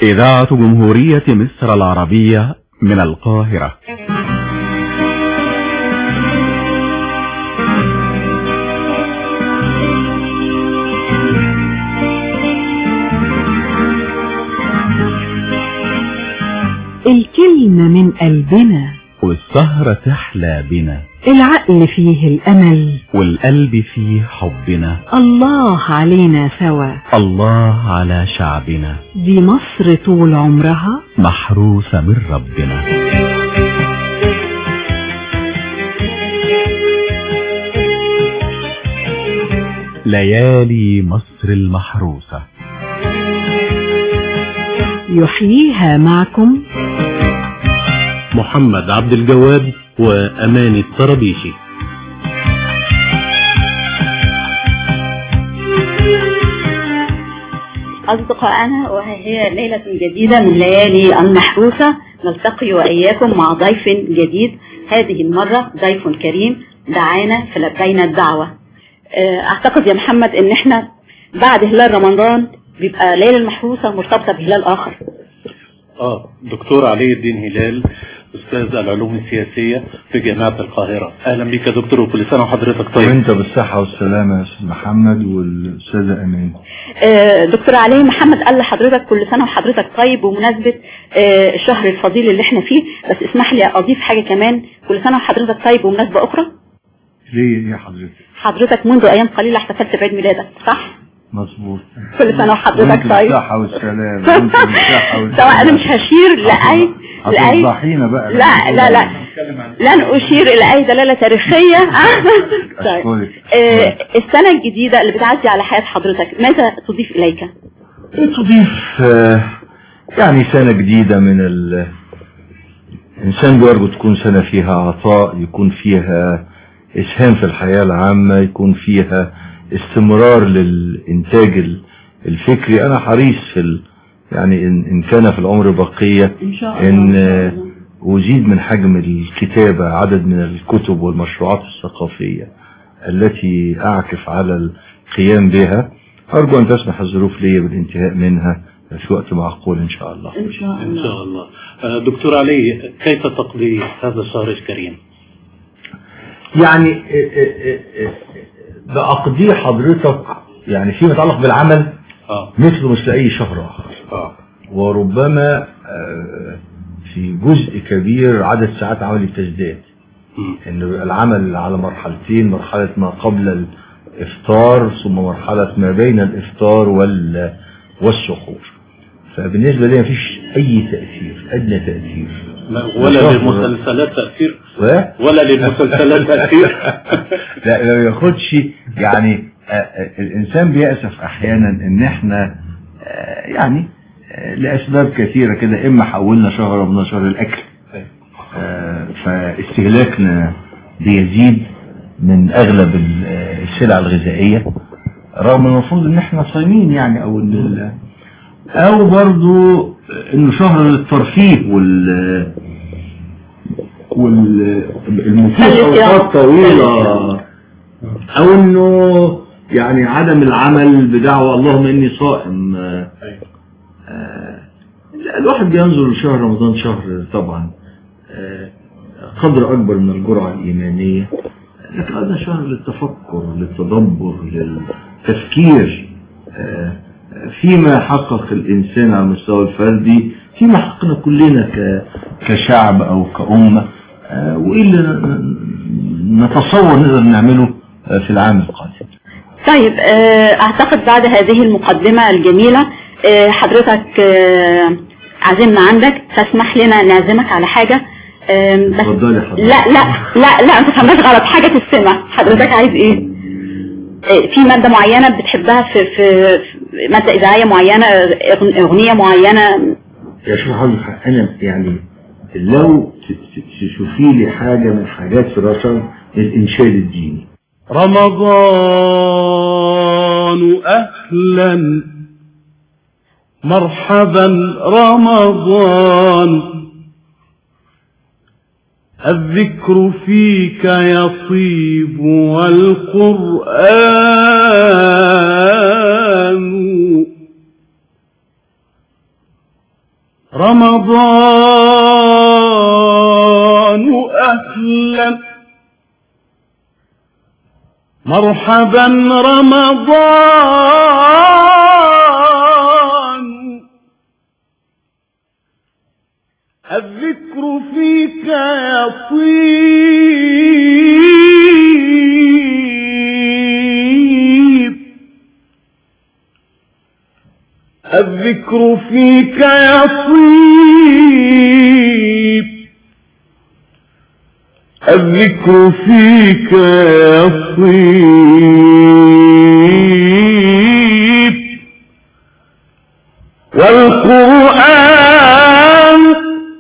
إذاعة جمهورية مصر العربية من القاهرة الكلمة من قلبنا والسهرة تحلى بنا العقل فيه الأمل والقلب فيه حبنا الله علينا سوا الله على شعبنا دي مصر طول عمرها محروسة من ربنا ليالي مصر المحروسة يحييها معكم محمد عبد الجواد وأماني الطرابيشي أصدقائنا وهي ليلة جديدة من ليالي المحروسة نلتقي وإياكم مع ضيف جديد هذه المرة ضيف كريم دعانا فلبينا الدعوة آه، أعتقد يا محمد إن إحنا بعد هلال رمضان بيبقى ليلة المحروسة مرتبطة بهلال آخر آه دكتور علي الدين هلال أستاذ العلوم السياسية في جامعة القاهرة أهلا بك يا دكتور وكل سنة وحضرتك طيب وانت بالصحة والسلامة يا استاذ محمد والأستاذة أمان آه، دكتور علي محمد قال لحضرتك كل سنة وحضرتك طيب بمناسبة آه، الشهر الفضيل اللي احنا فيه بس اسمح لي أضيف حاجة كمان كل سنة وحضرتك طيب بمناسبة أخرى ليه يا حضرتك حضرتك منذ أيام قليلة احتفلت بعيد ميلادك صح؟ مظبوط كل سنة وحضرتك وانت طيب بالصحة والسلامة وانت بالصحة والسلامة طبعا أنا مش هشير لأي لأي هتفضحينا بقى لا لا لا لن أشير إلى أي دلالة تاريخية طيب. أشكرك. آه، السنة الجديدة اللي بتعدي على حياة حضرتك ماذا تضيف إليك؟ تضيف آه، يعني سنة جديدة من ال الإنسان بيرجو تكون سنة فيها عطاء يكون فيها إسهام في الحياة العامة يكون فيها استمرار للإنتاج ال- الفكري أنا حريص في ال... يعني إن, إن كان في العمر بقية إن شاء الله. إن آه، أزيد من حجم الكتابة عدد من الكتب والمشروعات الثقافية التي أعكف على القيام بها أرجو أن تسمح الظروف لي بالانتهاء منها في وقت معقول إن شاء الله إن شاء إن شاء الله آه، دكتور علي كيف تقضي هذا الشهر الكريم يعني آه، آه، آه، آه، بأقضيه حضرتك يعني فيما يتعلق بالعمل آه مثل مثل أي شهر آخر آه وربما آه، في جزء كبير عدد ساعات عملي بتزداد مم. ان العمل على مرحلتين مرحلة ما قبل الافطار ثم مرحلة ما بين الافطار وال والسحور فبالنسبة لي مفيش اي تأثير ادنى تأثير لا، ولا للمسلسلات تأثير و... ولا للمسلسلات تأثير لا ما بياخدش يعني آه، آه، الانسان بيأسف احيانا ان احنا آه، يعني آه، لاسباب كثيرة كده اما حولنا شهر رمضان شهر الاكل آه، فاستهلاكنا بيزيد من اغلب ال- آه، السلع الغذائية رغم المفروض ان احنا صايمين يعني او ان ال- او برضو انه شهر للترفيه وال والمفيد اوقات طويلة او انه يعني عدم العمل بدعوة اللهم اني صائم آه، آه، لا، الواحد بينظر لشهر رمضان شهر طبعا آه، قدر اكبر من الجرعة الايمانية لكن هذا شهر للتفكر للتدبر للتفكير آه، فيما حقق الانسان على المستوى الفردي فيما حققنا كلنا ك- كشعب او كأمة آه، وايه اللي ن- نتصور نقدر نعمله آه، في العام القادم طيب آه، اعتقد بعد هذه المقدمة الجميلة آه، حضرتك آه، عزمنا عندك تسمح لنا نعزمك على حاجة آم، بس اتفضلي حضرتك لا لا لا لا ما تفهمناش غلط حاجة تستمع حضرتك عايز ايه آه، في مادة معينة بتحبها في, في في مادة إذاعية معينة أغن- أغنية معينة يا شوف حضرتك انا يعني لو ت- ت- تشوفي لي حاجة من حاجات في رشا الانشاد الديني رمضان أهلا مرحبا رمضان الذكر فيك يطيب والقرآن رمضان أهلا مرحبا رمضان الذكر فيك يطيب الذكر فيك يطيب الذكر فيك يطيب والقرآن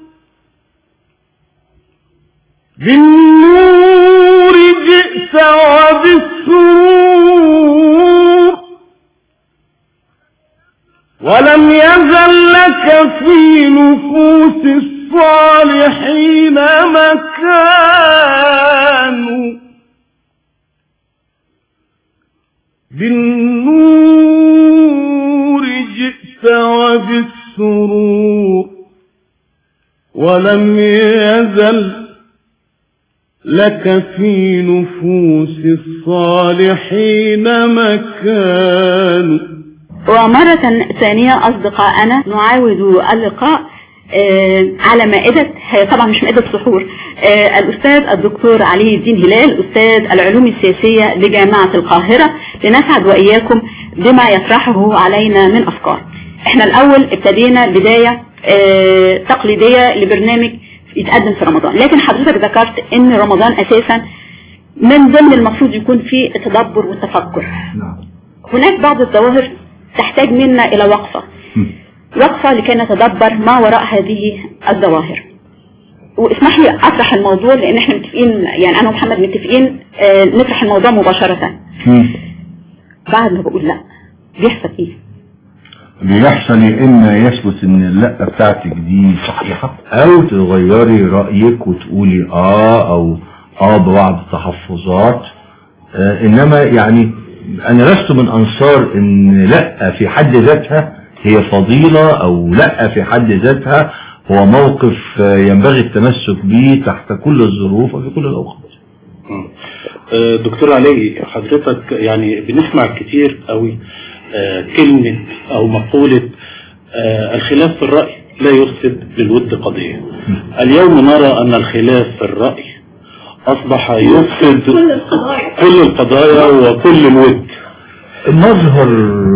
بالنور جئت وبالسرور ولم يزل لك في نفوس الصالحين مكان بالنور جئت وبالسرور ولم يزل لك في نفوس الصالحين مكان ومرة ثانية أصدقاءنا نعاود اللقاء آه، على مائدة هي طبعا مش مائدة سحور آه، الأستاذ الدكتور علي الدين هلال أستاذ العلوم السياسية لجامعة القاهرة لنسعد وإياكم بما يطرحه علينا من أفكار احنا الأول ابتدينا بداية آه، تقليدية لبرنامج يتقدم في رمضان لكن حضرتك ذكرت ان رمضان أساسا من ضمن المفروض يكون فيه التدبر والتفكر نعم هناك بعض الظواهر تحتاج منا إلى وقفة وقفة لكي نتدبر ما وراء هذه الظواهر واسمح لي أطرح الموضوع لأن احنا متفقين يعني أنا ومحمد متفقين آه، نطرح الموضوع مباشرة بعد ما بقول لا بيحصل إيه بيحصل يا اما يثبت ان اللا بتاعتك دي صحيحة او تغيري رأيك وتقولي اه او اه ببعض التحفظات آه انما يعني انا لست من انصار ان لا في حد ذاتها هي فضيلة او لا في حد ذاتها هو موقف آه، ينبغي التمسك به تحت كل الظروف وفي كل الاوقات مم. آه، دكتور علي حضرتك يعني بنسمع كتير قوي آه، كلمة او مقولة آه، الخلاف في الرأي لا يفسد للود قضية اليوم نرى ان الخلاف في الرأي اصبح يفسد كل القضايا وكل الود مظهر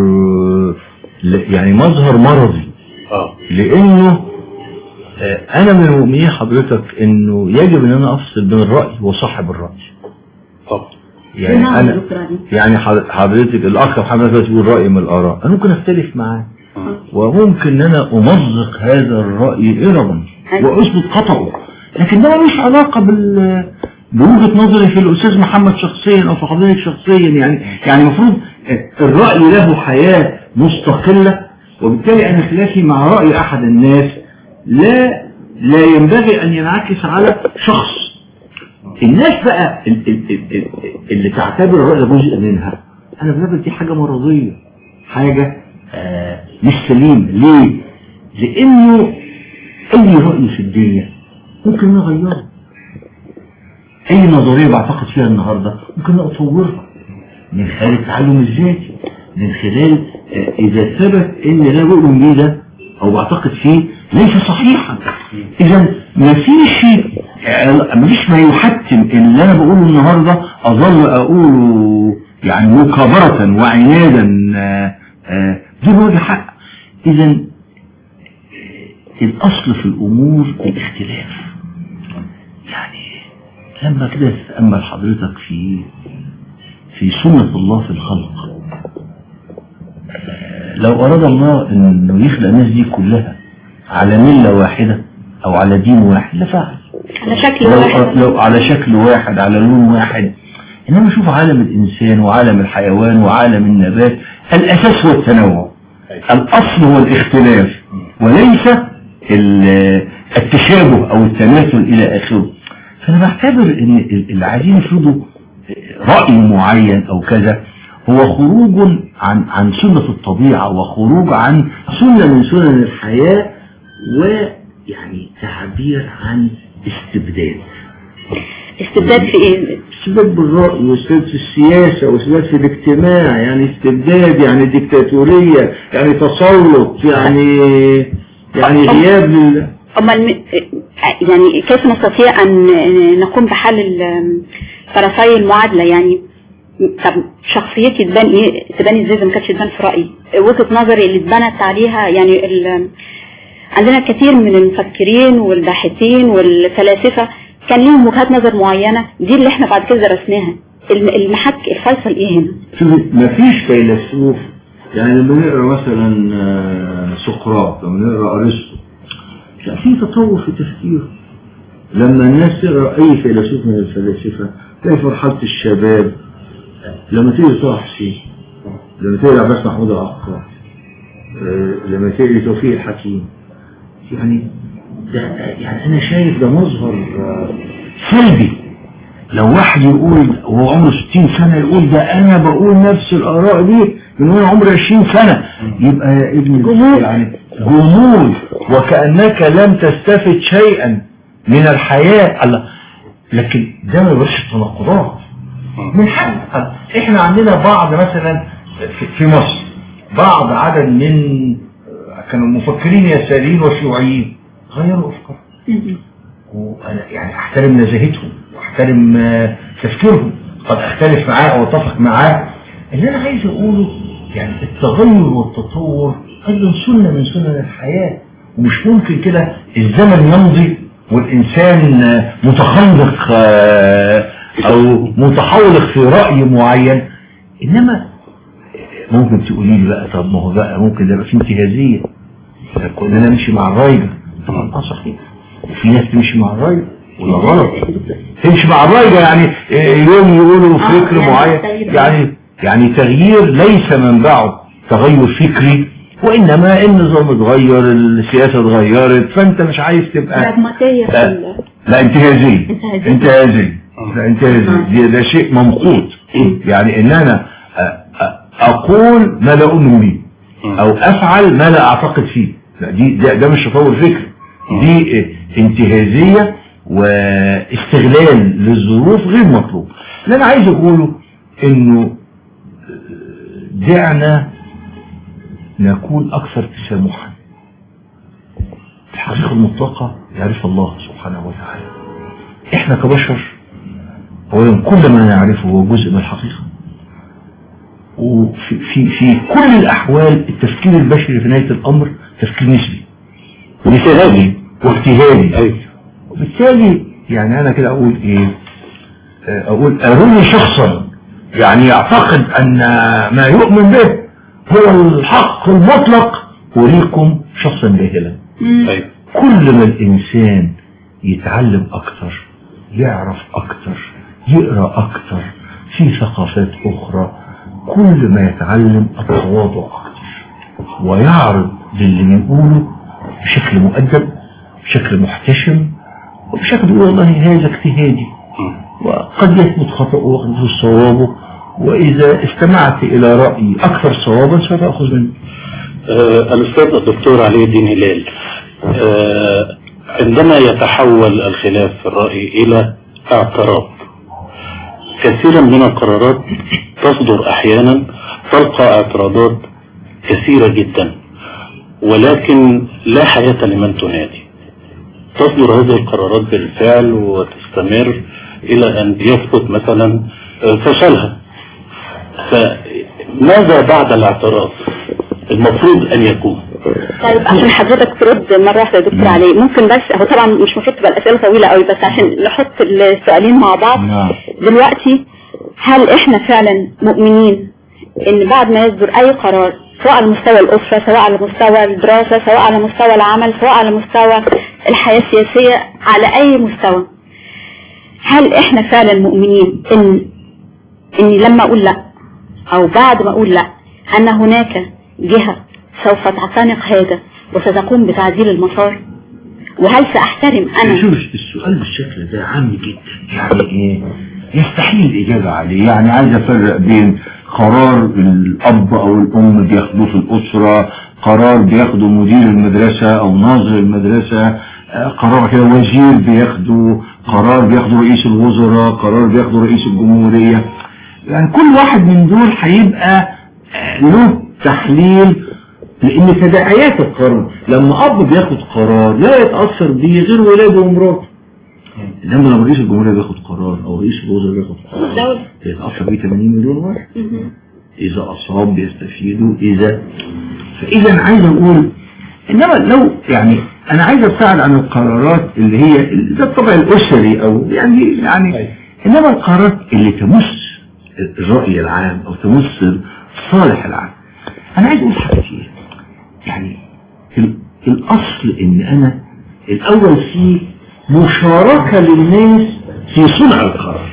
يعني مظهر مرضي اه لانه آه، انا من المؤمنين حضرتك انه يجب ان انا افصل بين الرأي وصاحب الرأي طبعا يعني انا يعني حض- حضرتك الاخ محمد دلوقتي بيقول رأي من الاراء انا ممكن اختلف معاه وممكن ان انا امزق هذا الرأي اربا واثبت خطأه لكن ده ملوش علاقة بال بوجهة نظري في الاستاذ محمد شخصيا او في حضرتك شخصيا يعني يعني المفروض الرأي له حياة مستقلة وبالتالي انا خلافي مع رأي احد الناس لا لا ينبغي ان ينعكس على شخص الناس بقى ال- ال- ال- ال- اللي تعتبر الرأي ده جزء منها انا بعتبر دي حاجة مرضية حاجة آه مش سليمة ليه لانه اي رأي في الدنيا ممكن نغيره اي نظرية بعتقد فيها النهاردة ممكن اطورها من خلال التعلم الذاتي من خلال آه، اذا ثبت ان لا بؤمن بيه ده او بعتقد فيه ليس صحيحا اذا ما فيش آه، ما فيش ما يحتم اللي انا بقوله النهاردة اظل اقوله يعني مكابرة وعنادا آه، آه، دون وجه حق اذا الاصل في الامور الاختلاف يعني لما كده تتأمل حضرتك في في سنة الله في الخلق لو أراد الله أنه يخلق الناس دي كلها على ملة واحدة أو على دين واحد لفعل على شكل لو, واحد لو على شكل واحد على لون واحد إنما شوف عالم الإنسان وعالم الحيوان وعالم النبات الأساس هو التنوع الأصل هو الاختلاف وليس ال- التشابه أو التماثل إلى آخره فأنا بعتبر إن اللي عايزين يفرضوا رأي معين أو كذا هو خروج عن عن سنة الطبيعة وخروج عن سنة من سنن الحياة ويعني تعبير عن استبداد استبداد في ايه استبداد بالرأي واستبداد في السياسة واستبداد في الاجتماع يعني استبداد يعني ديكتاتورية يعني تسلط يعني يعني غياب لل امال م- يعني كيف نستطيع ان نقوم بحل ال- طرفي المعادله يعني طب شخصيتي تبان ايه تبان ازاي إذا ما كانتش تبان في رايي وجهه نظري اللي اتبنت عليها يعني ال- عندنا كثير من المفكرين والباحثين والفلاسفه كان ليهم وجهات نظر معينه دي اللي احنا بعد كده درسناها الم- المحك الفيصل ايه هنا شوف مفيش فيلسوف يعني لما نقرا مثلا آه، سقراط لما نقرا ارسطو لا في تطور في تفكيره لما الناس تقرا اي فيلسوف من الفلاسفه تلاقي في مرحله الشباب لما تيجي طه حسين لما تقرا عباس محمود العقاد آه، لما تقرا توفيق الحكيم يعني ده يعني انا شايف ده مظهر آه، سلبي لو واحد يقول وهو عمره 60 سنة يقول ده انا بقول نفس الاراء دي من وانا عمري 20 سنة يبقى يا ابن جمود. يعني جمود وكأنك لم تستفد شيئا من الحياة الله لكن ده ما يبقاش تناقضات من حق احنا عندنا بعض مثلا في- في مصر بعض عدد من كانوا مفكرين يساريين وشيوعيين غيروا افكارهم وانا يعني احترم نزاهتهم واحترم آه، تفكيرهم قد اختلف معاه او اتفق معاه اللي انا عايز اقوله يعني التغير والتطور ايضا سنه من سنن الحياه ومش ممكن كده الزمن يمضي والانسان آه، متخلق آه، او متحولق في راي معين انما ممكن تقولي لي بقى طب ما هو بقى ممكن ده يبقى في انتهازيه كلنا نمشي مع الراي ده طبعا اه صحيح وفي ناس تمشي مع الراي ولا غلط تمشي مع الراي ده يعني إيه، يوم يقولوا آه، فكر يعني معين تغيير. يعني يعني تغيير ليس منبعه تغير فكري وانما النظام اتغير السياسه اتغيرت فانت مش عايز تبقى براجماتيه في لا, ال- لا انتهازية انتهازية. انتهازية لا انتهازية دي- ده شيء ممقوت يعني ان انا أ- أ- اقول ما لا اؤمن به او افعل ما لا اعتقد فيه لا دي ده, ده مش تطور فكري دي اه، انتهازية واستغلال للظروف غير مطلوب اللي انا عايز اقوله انه اه، دعنا نكون اكثر تسامحا الحقيقة المطلقة يعرف الله سبحانه وتعالى احنا كبشر اولا كل ما نعرفه هو جزء من الحقيقة وفي في, في كل الاحوال التفكير البشري في نهاية الامر تفكير نسبي واجتهادي. واجتهادي ايوه وبالتالي يعني انا كده اقول ايه آه، اقول اروني شخصا يعني يعتقد ان ما يؤمن به هو الحق المطلق اريكم شخصا جاهلا ايوه كل ما الإنسان يتعلم أكتر يعرف أكتر يقرأ أكتر في ثقافات أخرى كل ما يتعلم التواضع أكتر ويعرض للي بيقوله بشكل مؤدب بشكل محتشم وبشكل يقول والله هذا اجتهادي وقد يثبت خطأه وقد يثبت صوابه وإذا استمعت إلى رأيي أكثر صوابا ستأخذ منه آه، الأستاذ الدكتور علي الدين هلال آه، عندما يتحول الخلاف في الرأي إلى اعتراض كثيرا من القرارات تصدر أحيانا تلقى اعتراضات كثيرة جدا ولكن لا حياة لمن تنادي تصدر هذه القرارات بالفعل وتستمر إلى أن يثبت مثلا آه، فشلها فماذا بعد الاعتراض المفروض أن يكون طيب عشان حضرتك ترد مرة واحدة يا دكتور علي ممكن بس هو طبعا مش المفروض تبقى الأسئلة طويلة قوي بس عشان نحط السؤالين مع بعض نعم. دلوقتي هل احنا فعلا مؤمنين ان بعد ما يصدر اي قرار سواء على مستوى الأسرة سواء على مستوى الدراسة سواء على مستوى العمل سواء على مستوى الحياة السياسية على أي مستوى هل احنا فعلا مؤمنين ان اني لما اقول لا او بعد ما اقول لا ان هناك جهة سوف تعتنق هذا وستقوم بتعديل المسار وهل ساحترم انا شوف السؤال بالشكل ده عام جدا يعني ايه يستحيل الإجابة عليه يعني عايز أفرق بين قرار الأب أو الأم بياخدوه في الأسرة قرار بياخده مدير المدرسة أو ناظر المدرسة آه، قرار كده وزير بياخده قرار بياخده رئيس الوزراء قرار بياخده رئيس الجمهورية يعني كل واحد من دول هيبقى آه، له تحليل لأن تداعيات القرار لما أب بياخد قرار لا يتأثر بيه غير ولاده ومراته إنما لما رئيس الجمهورية بياخد قرار أو رئيس الوزراء بياخد قرار دولة يتأثر بيه 80 مليون واحد مهم. إذا أصاب بيستفيدوا إذا فإذا عايز أقول إنما لو يعني أنا عايز أبتعد عن القرارات اللي هي ده الطبع الأسري أو يعني يعني إنما القرارات اللي تمس الرأي العام أو تمس الصالح العام أنا عايز أقول حاجتين يعني ال- الأصل إن أنا الأول في مشاركة للناس في صنع القرار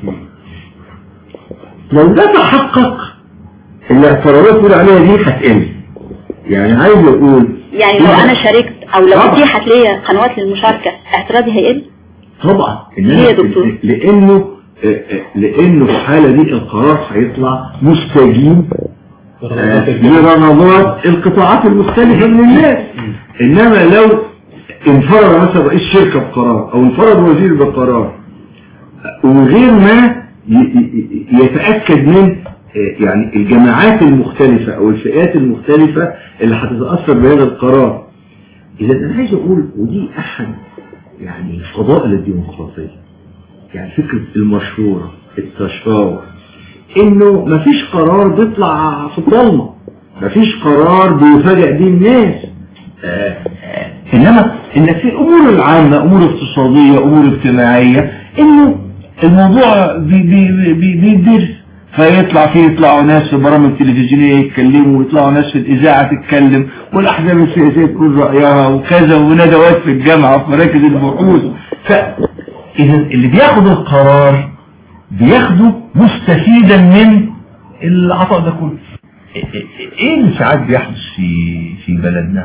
لو ده تحقق الاعتراضات اللي عليها دي هتقل يعني عايز اقول يعني لو إذا- انا شاركت او لو طبعا. اتيحت ليا قنوات للمشاركة اعتراضي هيقل طبعا إن ليه يا أنا- دكتور؟ لانه لانه في الحاله دي القرار هيطلع مستجيب آه، لرغبات القطاعات المختلفه من الناس انما لو انفرد مثلا رئيس شركه بقرار او انفرد وزير بقرار وغير ما ي- ي- يتأكد من آه، يعني الجماعات المختلفة أو الفئات المختلفة اللي هتتأثر بهذا القرار إذا أنا عايز أقول ودي أحد يعني فضائل الديمقراطية يعني فكرة المشورة التشاور إنه مفيش قرار بيطلع في الضلمة مفيش قرار بيفاجئ بيه الناس آه، آه، إنما إنك في الأمور العامة أمور اقتصادية أمور اجتماعية إنه الموضوع بي- بي- بي- بيدرس فيطلع فيه يطلعوا ناس في برامج تلفزيونية يتكلموا ويطلعوا ناس في الإذاعة تتكلم والأحزاب السياسية تقول رأيها وكذا وندوات في الجامعة وفي مراكز البحوث فإذا اللي بياخد القرار بياخده مستفيدا من العطاء ده كله إيه- إيه- ايه اللي ساعات بيحدث في في بلدنا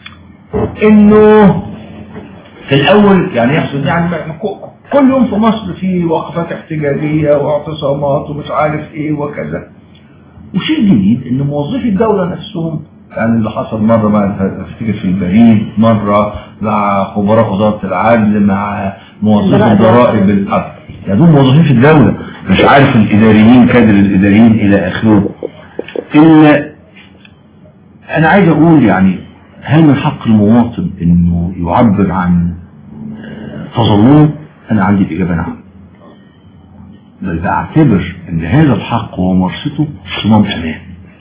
انه في الاول يعني يحصل يعني م- ك- كل يوم في مصر في وقفات احتجاجية واعتصامات ومش عارف ايه وكذا وشيء جديد ان موظفي الدولة نفسهم يعني اللي حصل مرة مع افتكر في البريد مرة مع خبراء وزارة العدل مع موظفي ضرائب. ضرائب الأرض يعني دول موظفين في الدولة مش عارف الإداريين كادر الإداريين إلى آخره إلا أنا عايز أقول يعني هل من حق المواطن إنه يعبر عن آه، تظلمه؟ أنا عندي الإجابة نعم بل بعتبر إن هذا الحق وممارسته صمام أمان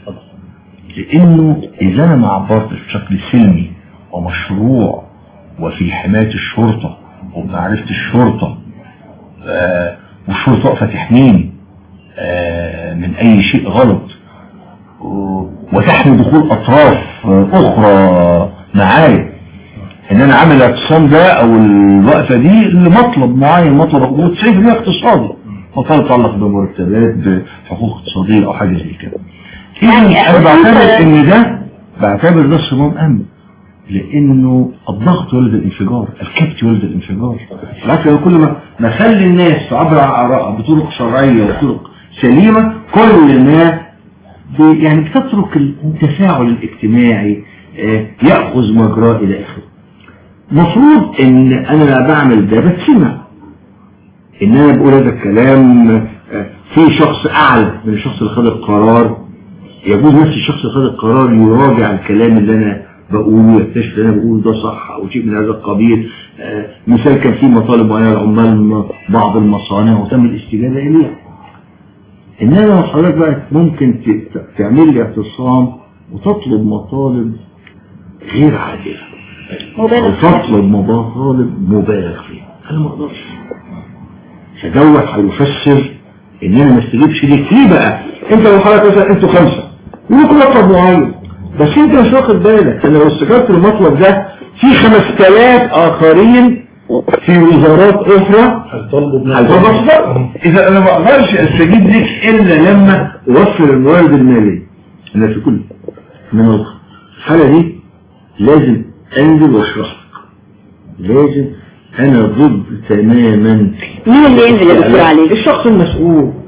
لأنه إذا أنا ما عبرتش بشكل سلمي ومشروع وفي حماية الشرطة ومعرفة الشرطة آه، والشرطة واقفة تحميني آه، من أي شيء غلط و- وتحمي دخول أطراف آه، أخرى معايا إن أنا عامل الاعتصام ده أو الوقفة دي لمطلب معين مطلب حقوق شايف ليه اقتصادي مطالب تتعلق بمرتبات بحقوق اقتصادية أو حاجة زي كده يعني إذن أنا أخذ بعتبر أنت- إن ده بعتبر ده صمام أمن لانه الضغط ولد الانفجار الكبت ولد الانفجار بالعكس أنا كل ما ما اخلي الناس تعبر عن ارائها بطرق شرعيه وطرق سليمه كل ما ب- يعني بتترك التفاعل الاجتماعي آه، ياخذ مجراه الى اخره مفروض ان انا لا بعمل ده بتسمع ان انا بقول هذا الكلام آه، في شخص اعلى من الشخص اللي خد القرار يجوز نفس الشخص اللي خد القرار يراجع الكلام اللي انا بقوله يكتشف ان انا بقول ده صح او شيء من هذا القبيل آه، مثال كان في مطالب معينه للعمال من بعض المصانع وتم الاستجابه اليها انما لو حضرتك بقى ممكن ت- ت- تعمل لي اعتصام وتطلب مطالب غير عادله او مبالغ فيها. تطلب مطالب مبالغ فيها انا ما اقدرش فدوت هيفسر ان انا ما استجيبش ليك ليه بقى انت لو حضرتك مثلا انتوا خمسه ولكم مطلب معين بس انت مش واخد بالك انا لو استجبت المطلب ده في 5000 اخرين في وزارات اخرى هيطالبوا بنفس هيطلبوا أصدار. اذا انا ما اقدرش استجيب لك الا لما اوفر الموارد الماليه انا في كل من الحاله دي لازم انزل واشرح لك. لازم انا ضد تماما مين اللي ينزل يا دكتور علي الشخص المسؤول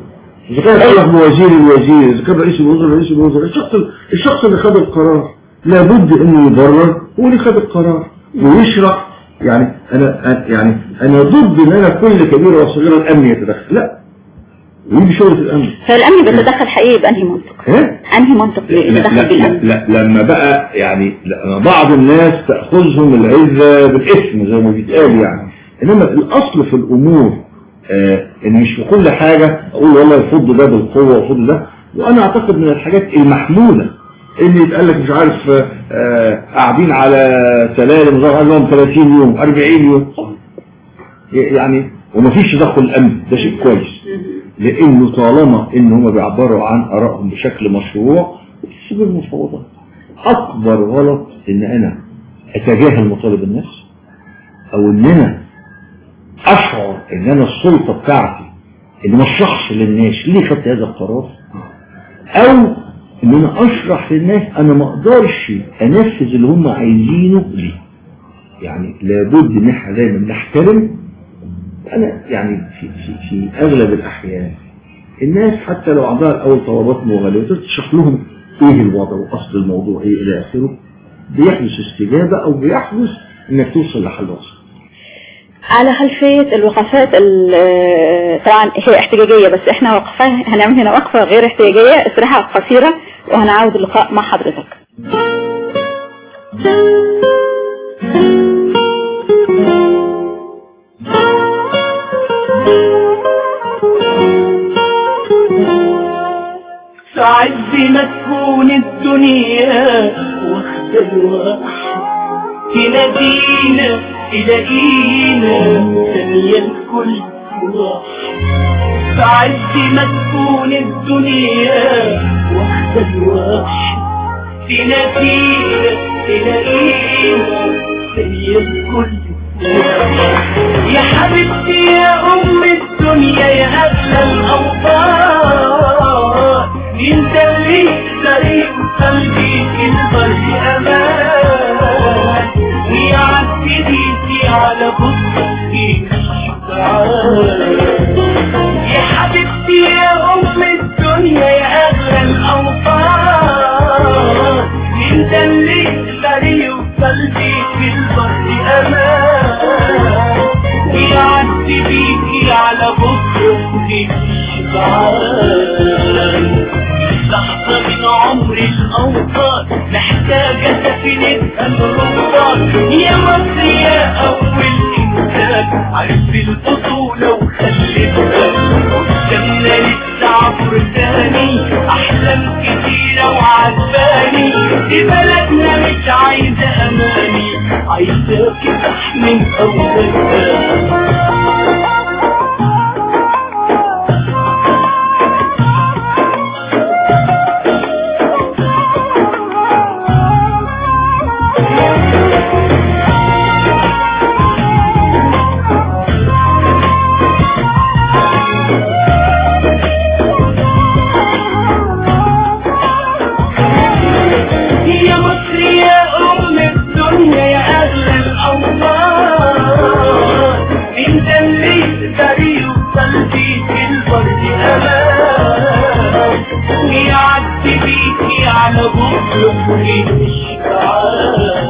اذا كان يتعلق بوزير الوزير اذا كان رئيس الوزراء رئيس الوزراء الشخص الشخص اللي خد القرار لابد انه يبرر هو اللي خد القرار ويشرح يعني انا يعني انا ضد ان انا كل كبيره وصغيره الامن يتدخل لا ويجي شغله الامن فالامن بيتدخل حقيقي بانهي منطق ايه انهي منطق لا, بيتدخل لا, بالامن لا, لا لما بقى يعني لما بعض الناس تأخذهم العزة بالاسم زي ما بيتقال يعني انما الاصل في الامور آه ان مش في كل حاجة اقول والله يفض ده بالقوة ويفض ده وانا اعتقد من الحاجات المحمولة ان يتقال لك مش عارف آه، آه قاعدين على سلالم ظهر لهم 30 يوم 40 يوم يعني ومفيش تدخل الامن ده شيء كويس لانه طالما ان هم بيعبروا عن ارائهم بشكل مشروع سيب المفاوضات اكبر غلط ان انا اتجاهل مطالب الناس او ان انا اشعر ان انا السلطة بتاعتي ان ما اشرحش للناس ليه خدت هذا القرار او ان انا اشرح للناس انا ما اقدرش انفذ اللي هم عايزينه ليه يعني لابد ان احنا دايما نحترم انا يعني في, في, في اغلب الاحيان الناس حتى لو عندها الاول طلبات مغالية تشرح لهم ايه الوضع واصل الموضوع ايه الى اخره بيحدث استجابة او بيحدث انك توصل لحل وسط على خلفية الوقفات ال- طبعا هي احتجاجية بس احنا وقفة هنعمل هنا وقفة غير احتجاجية استراحة قصيرة وهنعود اللقاء مع حضرتك في عز ما تكون الدنيا واخدة الواحد تنادينا تلاقينا ثانية الكل واحد في عز ما تكون الدنيا واخدة الواحد تنادينا تلاقينا ثانية الكل يا حبيبتي يا أم الدنيا يا أغلى الأوطان انت اللي سريع قلبي في البر أمان ويعدي بيتي على بطنك يا حبيبتي يا أم الدنيا يا أغلى الأوطان انت اللي سريع قلبي في البر أمان ويعدي بيكي على بكرة الشبعان لحظة من عمر الأوطان محتاجة سفينة الرمضان يا مصر يا أول إنسان عرف البطولة وخلتها قدامنا لسه عبر تاني أحلام كتيرة وعجباني دي بلدنا مش عايزة أماني عايزاك تحمل أولادها يا مصر يا أم الدنيا يا أغلى الأوطان انت اللي تقدري وقلبي في البرد أمان ويعدي بيكي على بكرة الشبعان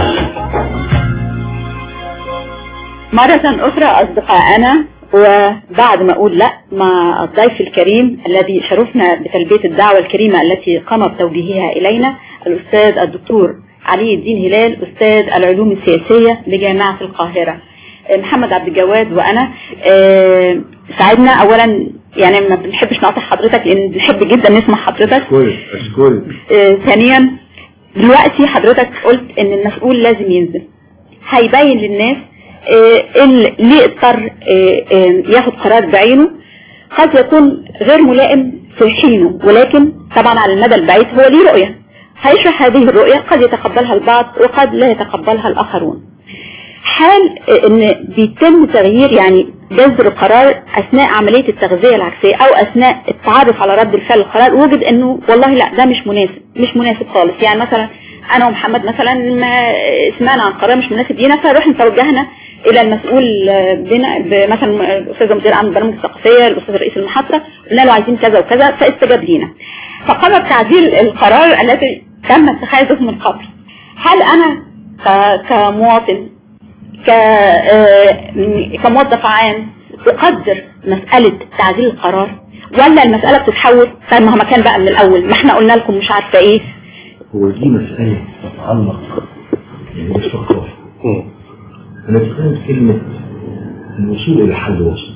مرة أخرى أصدقائنا وبعد ما أقول لا مع الضيف الكريم الذي شرفنا بتلبية الدعوة الكريمة التي قام بتوجيهها إلينا الأستاذ الدكتور علي الدين هلال أستاذ العلوم السياسية بجامعة القاهرة محمد عبد الجواد وأنا آه، ساعدنا أولا يعني ما بنحبش نقطع حضرتك لأن بنحب جدا نسمع حضرتك اشكرك اشكرك آه، ثانيا دلوقتي حضرتك قلت ان المسؤول لازم ينزل هيبين للناس آه، اللي ليه اضطر آه، آه، ياخد قرار بعينه قد يكون غير ملائم في حينه ولكن طبعا على المدى البعيد هو ليه رؤية هيشرح هذه الرؤية قد يتقبلها البعض وقد لا يتقبلها الآخرون حال ان بيتم تغيير يعني جذر قرار اثناء عملية التغذية العكسية او اثناء التعرف على رد الفعل القرار وجد انه والله لا ده مش مناسب مش مناسب خالص يعني مثلا انا ومحمد مثلا ما سمعنا عن قرار مش مناسب لينا فروحنا توجهنا الى المسؤول بنا مثلا الاستاذ مدير عام البرامج الثقافيه الاستاذ رئيس المحطه قلنا له عايزين كذا وكذا فاستجاب لينا فقرر تعديل القرار الذي تم اتخاذه من قبل هل انا ك- كمواطن ك آه، كموظف عام تقدر مسألة تعديل القرار ولا المسألة بتتحول طيب ما هو مكان بقى من الأول ما احنا قلنا لكم مش عارفة ايه هو دي مسألة تتعلق يعني بالثقافة مم. أنا بتكلم كلمة الوصول إلى حل وسط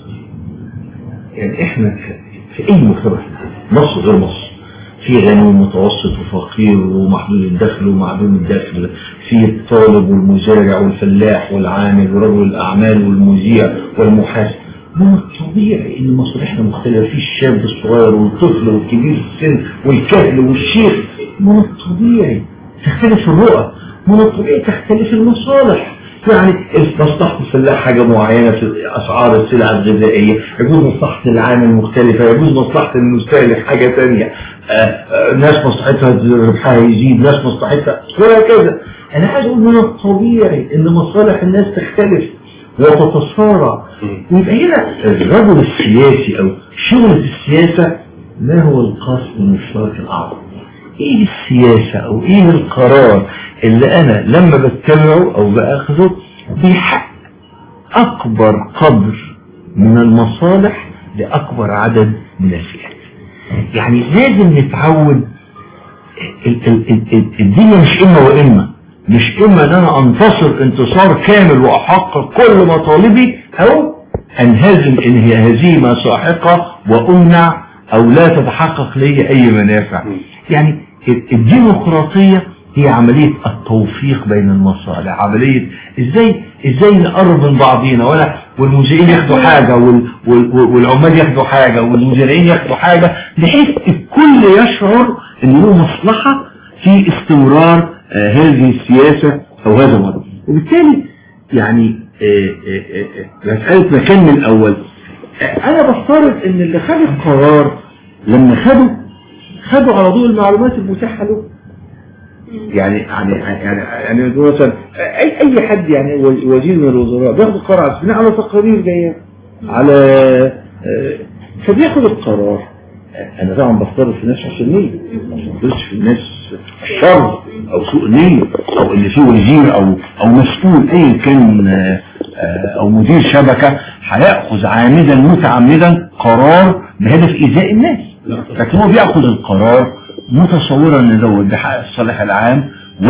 يعني إحنا في- في أي مجتمع في العالم، مصر غير مصر في غني ومتوسط وفقير ومحدود الدخل ومعدوم الدخل في الطالب والمزارع والفلاح والعامل ورجل الأعمال والمذيع والمحاسب من الطبيعي ان مصالحنا مختلفة في الشاب الصغير والطفل والكبير في السن والكهل والشيخ من الطبيعي تختلف الرؤى من الطبيعي تختلف المصالح يعني مصلحة الفلاح حاجة معينة في أسعار السلع الغذائية يجوز مصلحة العامل مختلفة يجوز مصلحة المستهلك حاجة تانية آه، آه، ناس مصلحتها ربحها يزيد ناس مصلحتها وهكذا أنا عايز أقول من الطبيعي إن مصالح الناس تختلف وتتصارع ويبقى هنا الرجل السياسي أو شغلة السياسة ما هو القاسم المشترك الأعظم ايه السياسة او ايه القرار اللي انا لما بتبعه او باخذه بيحقق اكبر قدر من المصالح لاكبر عدد من الفئات يعني لازم نتعود ال- ال- ال- ال- الدنيا مش اما واما مش اما ان انا انتصر انتصار كامل واحقق كل مطالبي او انهزم ان هي هزيمة ساحقة وامنع او لا تتحقق لي اي منافع يعني الديمقراطية هي عملية التوفيق بين المصالح عملية ازاي ازاي نقرب من بعضينا ولا والمذيعين ياخدوا حاجة وال وال والعمال ياخدوا حاجة والمزارعين ياخدوا حاجة بحيث الكل يشعر ان له مصلحة في استمرار آه هذه السياسة او هذا الوضع وبالتالي يعني آه آه آه آه مسألة مكان من الاول آه انا بفترض ان اللي خد القرار لما خدوا خدوا على ضوء المعلومات المتاحة له يعني يعني يعني يعني مثلا اي اي حد يعني وزير من الوزراء بياخد قرار بناء على تقارير جايه على آه، فبياخد القرار انا طبعا بفترض في ناس حسن نيه ما بفترضش في الناس شر او سوء نيه او اللي فيه وزير او او مسؤول ايا كان آه، آه، او مدير شبكه هياخذ عامدا متعمدا قرار بهدف ايذاء الناس لكن هو بياخذ القرار متصورا ان ده بيحقق الصالح العام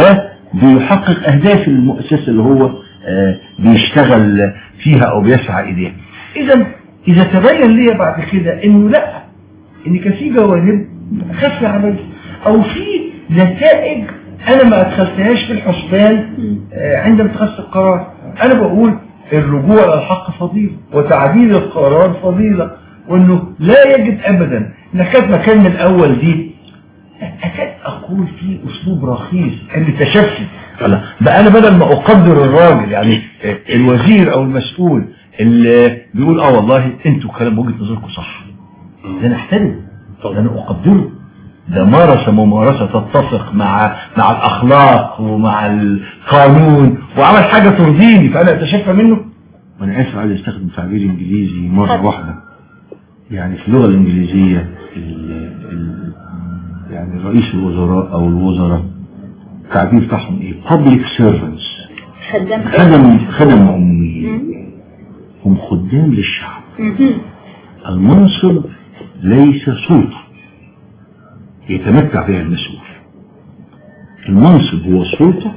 وبيحقق اهداف المؤسسه اللي هو آه، بيشتغل فيها او بيسعى اليها اذا اذا تبين لي بعد كده انه لا ان كان في جوانب خفي علي او في نتائج انا ما ادخلتهاش في الحسبان آه، عند اتخاذ القرار انا بقول الرجوع للحق فضيلة وتعديل القرار فضيلة وانه لا يجب ابدا انك كانت مكان من الاول دي اكاد اقول في اسلوب رخيص التشفي لا بقى انا بدل ما اقدر الراجل يعني الوزير او المسؤول اللي بيقول اه والله انتوا كلام وجهه نظركم صح ده انا احترم ده انا اقدره ده مارس ممارسة تتفق مع مع الأخلاق ومع القانون وعمل حاجة ترضيني فأنا أتشفى منه وأنا آسف عايز أستخدم تعبير إنجليزي مرة واحدة يعني في اللغة الإنجليزية ال ال يعني رئيس الوزراء أو الوزراء التعبير بتاعهم إيه public servants خدام خدم خدم عموميين هم خدام للشعب المنصب ليس سلطة يتمتع بها المسؤول المنصب هو السلطة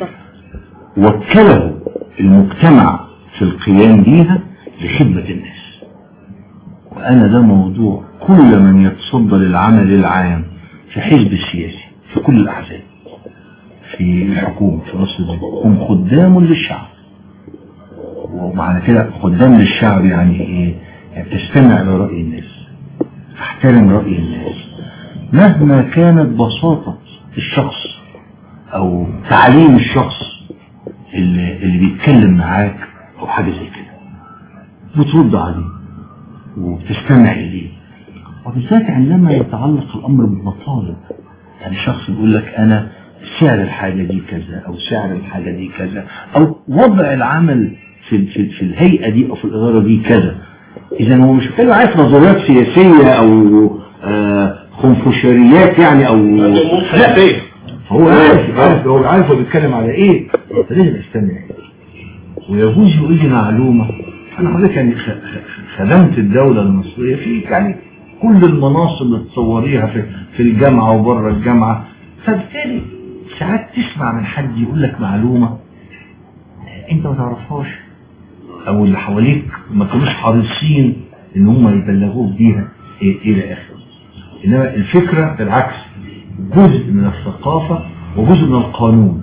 وكله المجتمع في القيام بها لخدمة الناس وأنا ده موضوع كل من يتصدى للعمل العام في حزب السياسي في كل الأحزاب في الحكومة في مصر دي هم خدام للشعب ومعنى كده خدام للشعب يعني ايه يعني تستمع لرأي الناس تحترم رأي الناس مهما كانت بساطة الشخص او تعليم الشخص اللي, اللي بيتكلم معاك او حاجة زي كده بترد عليه وبتستمع اليه وبالذات عندما يتعلق الامر بالمطالب يعني شخص يقول لك انا سعر الحاجة دي كذا أو سعر الحاجة دي كذا أو وضع العمل في, في, في الهيئة دي أو في الإدارة دي كذا إذا هو مش بيتكلم عارف نظريات سياسية أو آه خنفشاريات يعني أو لا هو عارف عارف هو عارف هو بيتكلم على إيه فلازم استمع ويجوز يقول معلومة أنا حضرتك يعني خ- خ- خدمت الدولة المصرية في يعني كل المناصب اللي تصوريها في, في الجامعة وبره الجامعة فبالتالي ساعات تسمع من حد يقول لك معلومة انت ما تعرفهاش او اللي حواليك ما كانوش حريصين ان هم يبلغوك بيها إيه الى اخره انما الفكرة بالعكس جزء من الثقافة وجزء من القانون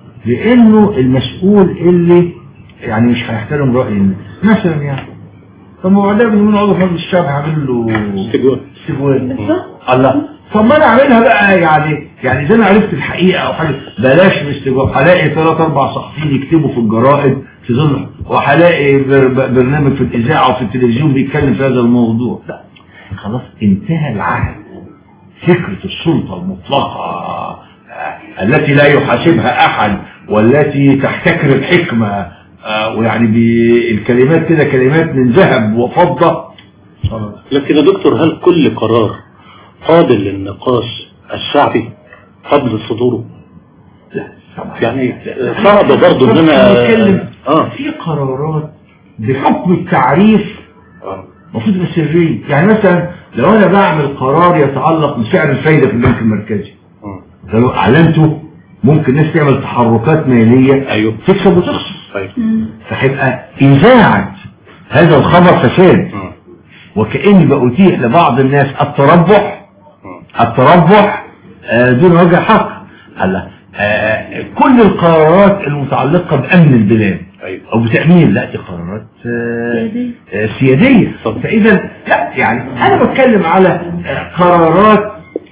لانه المسؤول اللي يعني مش هيحترم رأي الناس مثلا يعني طب ما هو ده من عضو مجلس الشعب هعمل له استجواب استجواب الله طب ما انا اعملها بقى يعني يعني اذا انا عرفت الحقيقه او حاجه بلاش الاستجواب هلاقي ثلاث اربع صحفيين يكتبوا في الجرائد في ظل وهلاقي بر- ب- برنامج في الاذاعه وفي التلفزيون بيتكلم في هذا الموضوع لا خلاص انتهى العهد فكره السلطه المطلقه آه، التي لا يحاسبها احد والتي تحتكر الحكمه آه، ويعني بالكلمات كده كلمات من ذهب وفضه خلاص لكن يا دكتور هل كل قرار قابل للنقاش الشعبي قبل صدوره لا طبعا يعني صعب برضه ان انا نتكلم اه في قرارات بحكم التعريف آه. المفروض تبقى سريه يعني مثلا لو انا بعمل قرار يتعلق بسعر الفايده في البنك المركزي آه. ده لو اعلنته ممكن الناس تعمل تحركات ماليه ايوه تكسب وتخسر طيب فهيبقى اذاعه هذا الخبر فساد آه. وكاني بأتيح لبعض الناس التربح آه. التربح آه، دون وجه حق هلا آه، كل القرارات المتعلقة بأمن البلاد ايوه أو بتأمين لا دي قرارات آه، آه، سيادية طب. فإذا لا يعني أنا بتكلم على آه، قرارات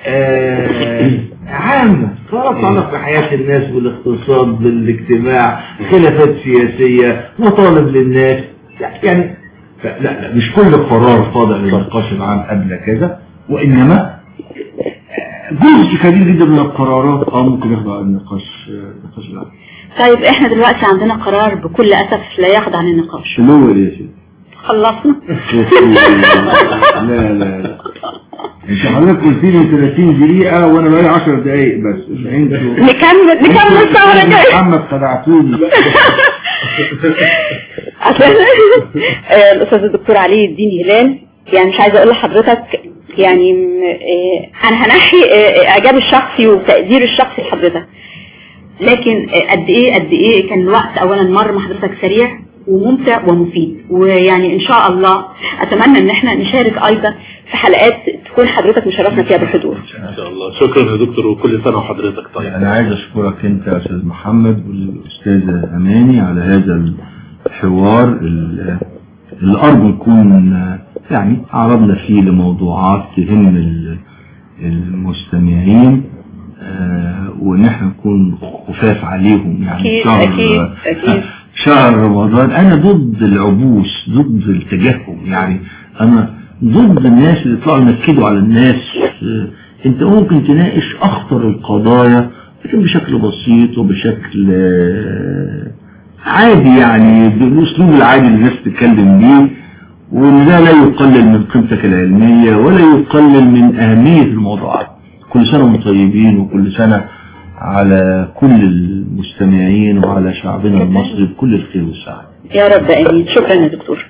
آه، عامة قرارات تتعلق بحياة الناس بالاقتصاد بالاجتماع خلافات سياسية مطالب للناس لا يعني لا لا مش كل قرار خاضع للنقاش العام قبل كذا وإنما جزء كبير جدا من القرارات اه ممكن يخضع للنقاش النقاش العام طيب احنا دلوقتي عندنا قرار بكل اسف لا يخضع للنقاش اللي هو ايه يا شيخ؟ خلصنا لا لا لا انت حضرتك قلت لي 30 دقيقة وانا بقالي 10 دقايق بس انتوا نكمل نكمل السهرة الجاية محمد خدعتوني عشان آه، الاستاذ الدكتور علي الدين هلال يعني مش عايزه اقول لحضرتك يعني م- آه، انا هنحي آه، اعجاب الشخصي وتقدير الشخصي لحضرتك لكن آه، قد ايه قد ايه كان الوقت اولا مر مع حضرتك سريع وممتع ومفيد ويعني ان شاء الله اتمنى ان احنا نشارك ايضا في حلقات تكون حضرتك مشرفنا فيها بالحضور ان شاء الله شكرا يا دكتور وكل سنه وحضرتك طيب انا عايز اشكرك انت يا استاذ محمد والاستاذة اماني على هذا الحوار ال- اللي ارجو نكون يعني عرضنا فيه لموضوعات تهم ال- المستمعين آه، وان احنا نكون خفاف عليهم يعني أكيد، شهر أكيد، أكيد. شهر رمضان انا ضد العبوس ضد التجهم يعني انا ضد الناس اللي يطلعوا ينكدوا على الناس آه، انت ممكن تناقش اخطر القضايا لكن بشكل بسيط وبشكل آه، عادي يعني بالاسلوب العادي اللي الناس تتكلم بيه وان ده لا يقلل من قيمتك العلمية ولا يقلل من اهمية الموضوعات كل سنة وانتم طيبين وكل سنة على كل المستمعين وعلى شعبنا المصري بكل الخير والسعادة يا رب امين شكرا يا دكتور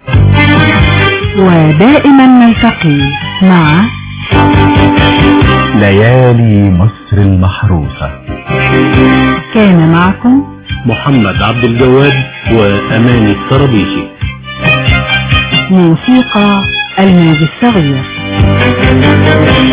ودائما نلتقي مع ليالي مصر المحروسة كان معكم محمد عبد الجواد واماني الطرابيشي موسيقى الموج الصغير